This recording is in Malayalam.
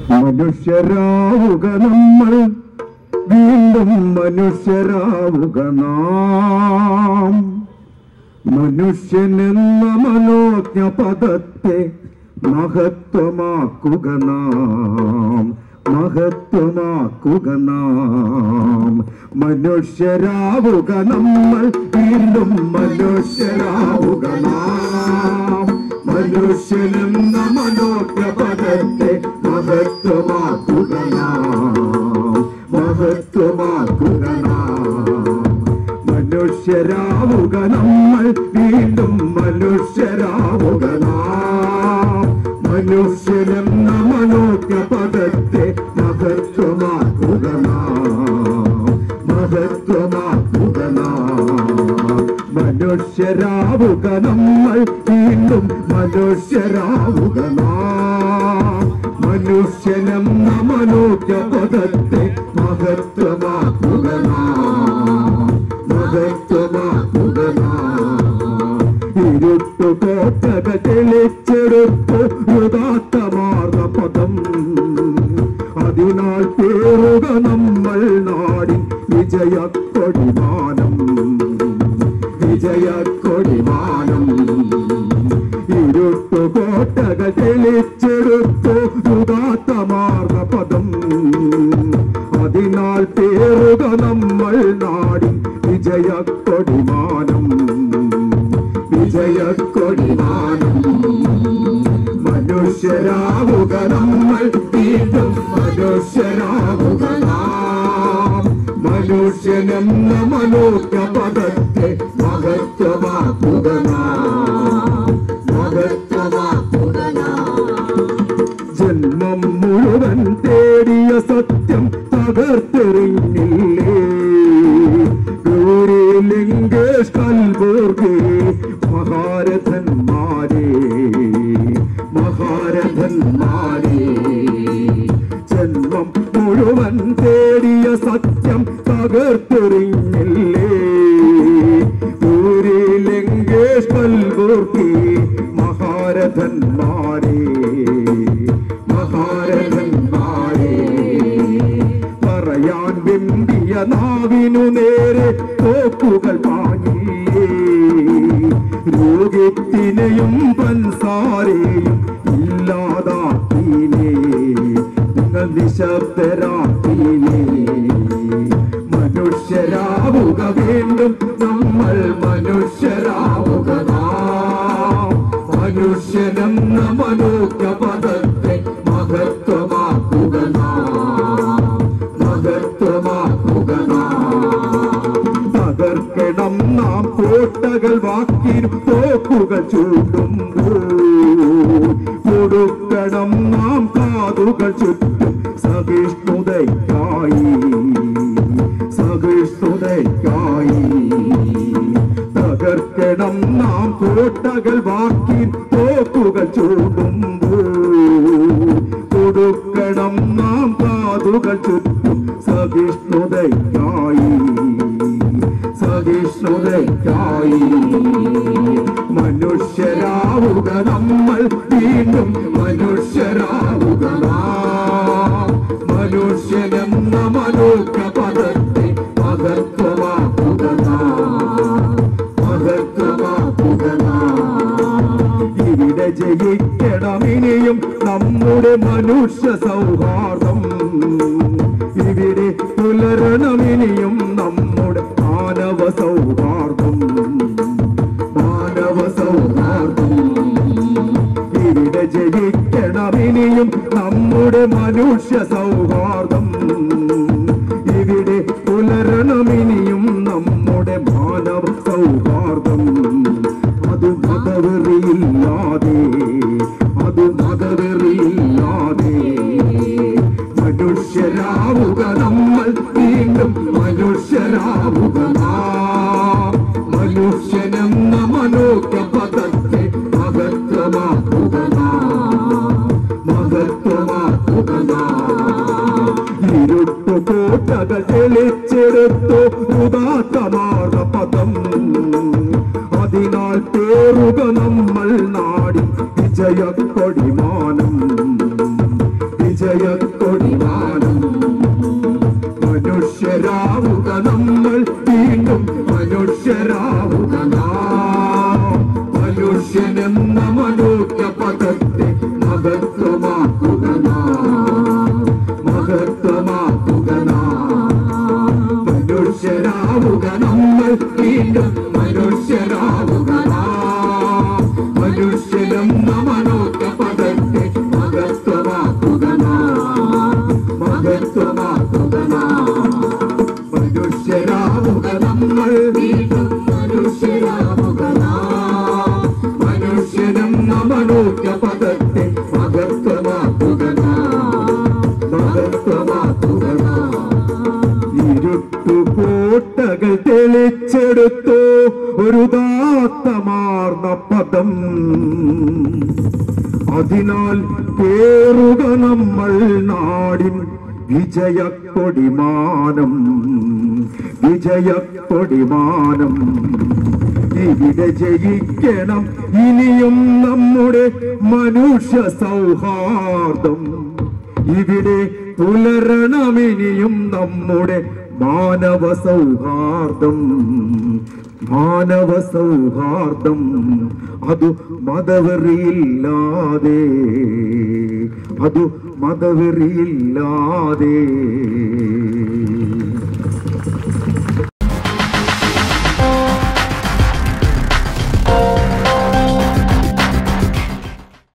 മനുഷ്യരാവുക നമ്മൾ വീണ്ടും മനുഷ്യരാവുക നാം മനുഷ്യനെന്ന മനോജ്ഞ പദത്തെ മഹത്വമാക്കുക നാം മഹത്വമാക്കുക നാം മനുഷ്യരാവുക നമ്മൾ വീണ്ടും മനുഷ്യരാവുക നാം മനുഷ്യനെന്ന മനോജ്ഞ പദത്തെ മഹത്വമാക്കുക നാം മഹത്വമാക്കുക നാം മനുഷ്യരാവുക നമ്മൾ വീണ്ടും മനുഷ്യരാവുക നാം മനുഷ്യനെന്ന മനോജ്ഞ പദത്തെ മഹത്വമാക്കുക നാം മഹത്വമാക്കുക നാം മനുഷ്യരാവുക നമ്മൾ വീണ്ടും മനുഷ്യരാവുക നാം മനുഷ്യനെന്ന മനോജ്ഞ പദത്തെ മഹത്വമാക്കുക നാം മഹത്വമാക്കുക നാം ഇരുട്ടു കോട്ടക തെളിച്ചെടുത്തു യുദാത്തമാർന്ന പദം അതിനാൽ പേറുക നമ്മൾ നാടിൻ വിജയക്കൊടിമാനം വിജയക്കൊടിമാനം ഇരുട്ടു കോട്ടക തെളിച്ചെടുത്തു യുദാത്തമാർന്ന പദം അതിനാൽ പേറുക നമ്മൾ നാടിൻ വിജയക്കൊടിമാനം വിജയക്കൊടിമാനം മനുഷ്യരാവുക നമ്മൾ വീണ്ടും മനുഷ്യരാവുക നാം മനുഷ്യനെന്ന മനോജ്ഞ പദത്തെ മഹത്വമാക്കുക നാം മഹത്വമാക്കുക ജന്മം മുഴുവൻ തേടിയ സത്യം തകർത്തെറിഞ്ഞില്ലേ ഗൗരി ലിംഗേഷ് കൽബൂർഗെ മഹാരഥന്മാരെ മഹാരഥന്മാരെ ജന്മം മുഴുവൻ തേടിയ സത്യം തകർത്തെറിഞ്ഞില്ലേ ഗൗരി ലിംഗേഷ് കൽബൂർഗെ മഹാരഥന്മാരെ മഹാരഥന്മാരെ പറയാൻ വെമ്പിയ നാവിനു നേരെ തോക്കുകൾ പാഞ്ഞില്ലേ രോഗത്തിനെയും പൻസാരെയും ഇല്ലാതാക്കിയില്ലേ നിങ്ങൾ നിശബ്ദരാക്കിയില്ലേ മനുഷ്യരാവുക വീണ്ടും നമ്മൾ മനുഷ്യരാവുക നാം മനുഷ്യനെന്ന മനോജ്ഞ പദത്തെ മഹത്വമാക്കുക നാം മഹത്വമാക്കുക നാം തകർക്കണം നാം കോട്ടകൾ വാക്കിനും തോക്കുകൾ ചൂണ്ടുമ്പോൾ കൊടുക്കണം നാം കാതുകൾ ചുറ്റും സഹിഷ്ണുതയ്ക്കായി സഹിഷ്ണുതയ്ക്കായി തകർക്കണം നാം കോട്ടകൾ വാക്കി തോക്കുകൾ ചൂടുമ്പോൾ കൊടുക്കണം നാം കാതുകൾ ചുറ്റും സഹിഷ്ണുതയ്ക്കായി സഹിഷ്ണുതയ്ക്കായി മനുഷ്യരാവുക നമ്മൾ വീണ്ടും മനുഷ്യരാവുക നാം മനുഷ്യനെന്ന മനോജ്ഞ പദത്തെ മഹത്വമാക്കുക നാം മഹത്വമാക്കുക നാം ഇവിടെ ജയിക്കണം ഇനിയും നമ്മുടെ മനുഷ്യ സൗഹാർദ്ദം ഇവിടെ പുലരണം ഇനിയും നമ്മുടെ മാനവ സൗഹാർദ്ദം മാനവ സൗഹാർദ്ദം ഇവിടെ ജയിക്കണം ഇനിയും നമ്മുടെ മനുഷ്യ സൗഹാർദ്ദം ഇവിടെ പുലരണം ഇനിയും നമ്മുടെ മാനവ സൗഹാർദ്ദം അത് മതവെറിയില്ലാതെ അത് മതവെറിയില്ലാതെ മനുഷ്യരാവുക നമ്മൾ വീണ്ടും മനുഷ്യരാവുക നാം മനുഷ്യനെന്ന മനോജ്ഞ പദത്തെ മഹത്വമാക്കുക നാം മഹത്വമാക്കുക നാം ഇരുട്ടു മഹത്വമാക്കുക നാം മഹത്വമാക്കുക നാം മനുഷ്യരാവുക നമ്മൾ വീണ്ടും മനുഷ്യരാവുക നാം മനുഷ്യനെന്ന മനോജ്ഞ പദത്തെ മഹത്വമാക്കുക നാം മഹത്വമാക്കുക നാം മനുഷ്യരാവുക നമ്മൾ വീണ്ടും മനുഷ്യരാവുക നാം മനുഷ്യനെന്ന മനോജ്ഞ പദത്തെ മഹത്വമാക്കുക നാം മഹത്വമാക്കുക നാം ഇരുട്ടുകോട്ടകൾ തെളിച്ചെടുത്തു ഒരു ദാത്തമാർന്ന പദം അതിനാൽ കേറുക നമ്മൾ നാടിൻ വിജയക്കൊടിമാനം വിജയക്കൊടിമാനം ഇവിടെ ജയിക്കണം ഇനിയും നമ്മുടെ മനുഷ്യ സൗഹാർദ്ദം ഇവിടെ പുലരണമിനിയും നമ്മുടെ മാനവ സൗഹാർദ്ദം മാനവ സൗഹാർദ്ദം അതു മതവെറിയില്ലാതെ അതു മതവെറിയില്ലാതെ